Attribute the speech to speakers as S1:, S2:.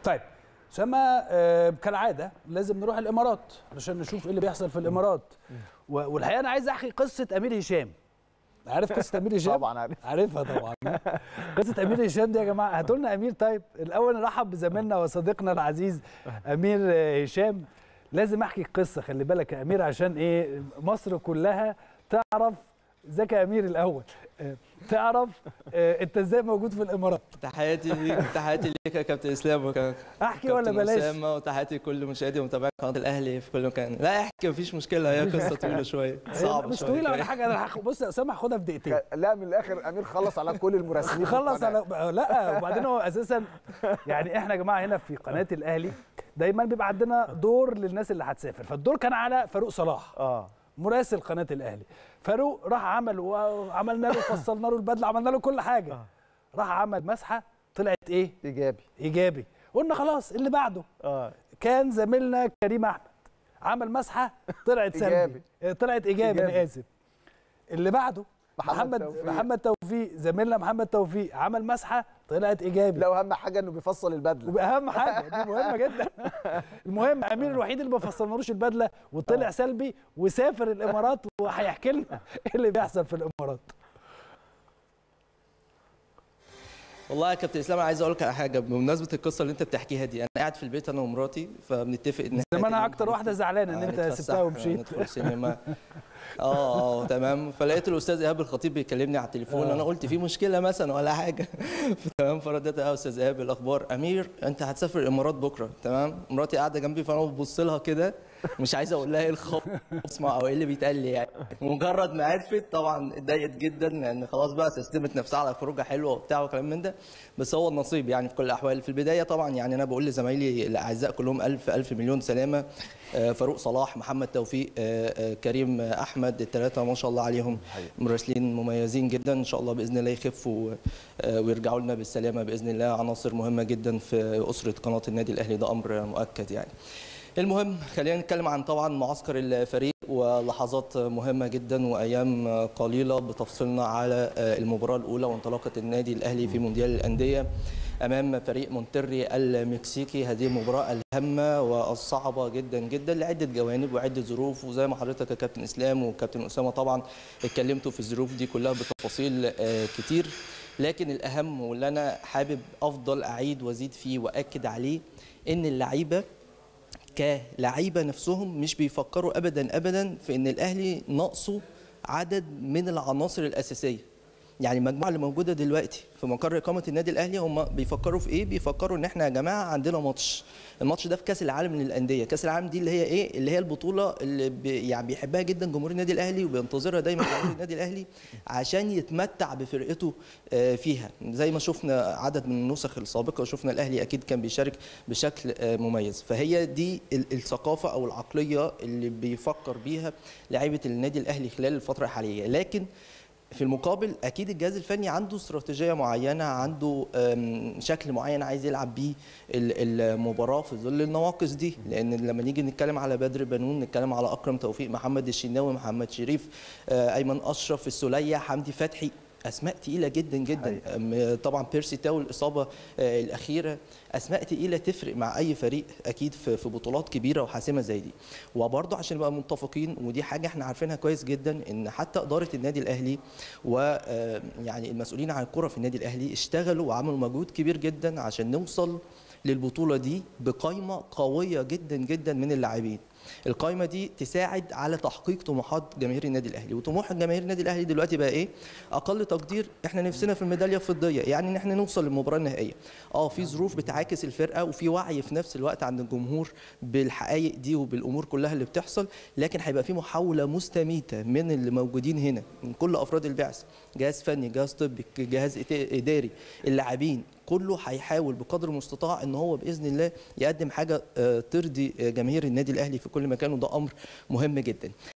S1: طيب اسامه آه، كالعاده لازم نروح الامارات عشان نشوف ايه اللي بيحصل في الامارات و- والحقيقه انا عايز احكي قصه امير هشام عارف قصه امير هشام
S2: طبعا عارف
S1: عارفها طبعا قصه امير هشام دي يا جماعه هاتوا لنا امير طيب الاول نرحب بزميلنا وصديقنا العزيز امير آه، هشام لازم احكي القصه خلي بالك يا امير عشان ايه مصر كلها تعرف ازيك يا امير الاول آه، تعرف آه، انت ازاي موجود في الامارات
S3: تحياتي ليك تحياتي ليك يا كابتن اسلام وكابتن
S1: احكي ولا بلاش
S3: اسامه وتحياتي لكل مشاهدي ومتابعي قناه الاهلي في كل مكان لا احكي مفيش مشكله هي قصه طويله شويه صعبه
S1: مش
S3: شوية
S1: طويله ولا
S3: كمان.
S1: حاجه انا هاخد- بص يا اسامه هاخدها في دقيقتين
S2: لا من الاخر امير خلص على كل المراسلين في
S1: خلص
S2: القناة.
S1: على لا وبعدين هو اساسا يعني احنا يا جماعه هنا في قناه الاهلي دايما بيبقى عندنا دور للناس اللي هتسافر فالدور كان على فاروق صلاح
S2: اه
S1: مراسل قناه الاهلي فاروق راح عمل وعملنا له فصلنا له البدله عملنا له كل حاجه
S2: آه.
S1: راح عمل مسحه طلعت ايه
S2: ايجابي
S1: ايجابي قلنا خلاص اللي بعده
S2: اه
S1: كان زميلنا كريم احمد عمل مسحه طلعت سلبي
S2: إيجابي.
S1: آه، طلعت ايجابي انا
S2: إيجابي.
S1: اسف اللي بعده
S2: محمد
S1: محمد
S2: توفيق.
S1: محمد توفيق زميلنا محمد توفيق عمل مسحه طلعت ايجابي
S2: لا واهم حاجه انه بيفصل البدله
S1: واهم حاجه دي مهمه جدا المهم امير الوحيد اللي ما فصلنالوش البدله وطلع سلبي وسافر الامارات وهيحكي لنا ايه اللي بيحصل في الامارات
S3: والله يا كابتن اسلام أنا عايز اقول لك على حاجه بمناسبه القصه اللي انت بتحكيها دي انا قاعد في البيت انا ومراتي فبنتفق ان
S1: زي ما انا اكتر واحده زعلانه ان
S3: آه،
S1: انت
S3: نتفسح،
S1: سبتها ومشيت
S3: ندخل سينما اه اه تمام فلقيت الاستاذ ايهاب الخطيب بيكلمني على التليفون
S1: آه.
S3: انا قلت في مشكله مثلا ولا حاجه تمام فردت يا استاذ ايهاب الاخبار امير انت هتسافر الامارات بكره تمام مراتي قاعده جنبي فانا ببص لها كده مش عايز اقول لها ايه الخبر اسمع او ايه اللي بيتقال لي يعني مجرد ما عرفت طبعا اتضايقت جدا لان خلاص بقى سستمت نفسها على خروجه حلوه وبتاع وكلام من ده بس هو النصيب يعني في كل الاحوال في البدايه طبعا يعني انا بقول لزمايلي الاعزاء كلهم الف الف مليون سلامه آه، فاروق صلاح محمد توفيق آه، آه، كريم آه، احمد الثلاثه ما شاء الله عليهم مراسلين مميزين جدا ان شاء الله باذن الله يخفوا آه، ويرجعوا لنا بالسلامه باذن الله عناصر مهمه جدا في اسره قناه النادي الاهلي ده امر مؤكد يعني المهم خلينا نتكلم عن طبعا معسكر الفريق ولحظات مهمه جدا وايام قليله بتفصلنا على المباراه الاولى وانطلاقه النادي الاهلي في مونديال الانديه امام فريق مونتري المكسيكي هذه المباراه الهامه والصعبه جدا جدا لعده جوانب وعده ظروف وزي ما حضرتك يا كابتن اسلام وكابتن اسامه طبعا اتكلمتوا في الظروف دي كلها بتفاصيل آه، كتير لكن الاهم واللي انا حابب افضل اعيد وازيد فيه واكد عليه ان اللعيبه كلعيبه نفسهم مش بيفكروا ابدا ابدا في ان الاهلي ناقصه عدد من العناصر الاساسيه يعني المجموعه اللي موجوده دلوقتي في مقر اقامه النادي الاهلي هم بيفكروا في ايه بيفكروا ان احنا يا جماعه عندنا ماتش الماتش ده في كاس العالم للانديه كاس العالم دي اللي هي ايه اللي هي البطوله اللي بي يعني بيحبها جدا جمهور النادي الاهلي وبينتظرها دايما جمهور النادي الاهلي عشان يتمتع بفرقته آه، فيها زي ما شفنا عدد من النسخ السابقه وشفنا الاهلي اكيد كان بيشارك بشكل آه، مميز فهي دي ال- الثقافه او العقليه اللي بيفكر بيها لعيبه النادي الاهلي خلال الفتره الحاليه لكن في المقابل اكيد الجهاز الفني عنده استراتيجيه معينه عنده أم، شكل معين عايز يلعب بيه ال- المباراه في ظل النواقص دي لان لما نيجي نتكلم على بدر بنون نتكلم على اكرم توفيق محمد الشناوي محمد شريف آه، ايمن اشرف السوليه حمدي فتحي اسماء تقيله جدا جدا أم، طبعا بيرسي تاو الاصابه آه، الاخيره اسماء تقيله تفرق مع اي فريق اكيد في في بطولات كبيره وحاسمه زي دي وبرضه عشان نبقى متفقين ودي حاجه احنا عارفينها كويس جدا ان حتى اداره النادي الاهلي ويعني المسؤولين عن الكره في النادي الاهلي اشتغلوا وعملوا مجهود كبير جدا عشان نوصل للبطوله دي بقائمه قويه جدا جدا من اللاعبين القائمه دي تساعد على تحقيق طموحات جماهير النادي الاهلي وطموح جماهير النادي الاهلي دلوقتي بقى ايه اقل تقدير احنا نفسنا في الميداليه الفضيه يعني ان احنا نوصل للمباراه النهائيه اه في ظروف بتعاكس الفرقه وفي وعي في نفس الوقت عند الجمهور بالحقائق دي وبالامور كلها اللي بتحصل لكن هيبقى في محاوله مستميته من اللي موجودين هنا من كل افراد البعثه جهاز فني جهاز طبي جهاز إت- اداري اللاعبين كله هيحاول بقدر المستطاع ان هو باذن الله يقدم حاجه آه، ترضي آه، جماهير النادي الاهلي في كل مكان وده امر مهم جدا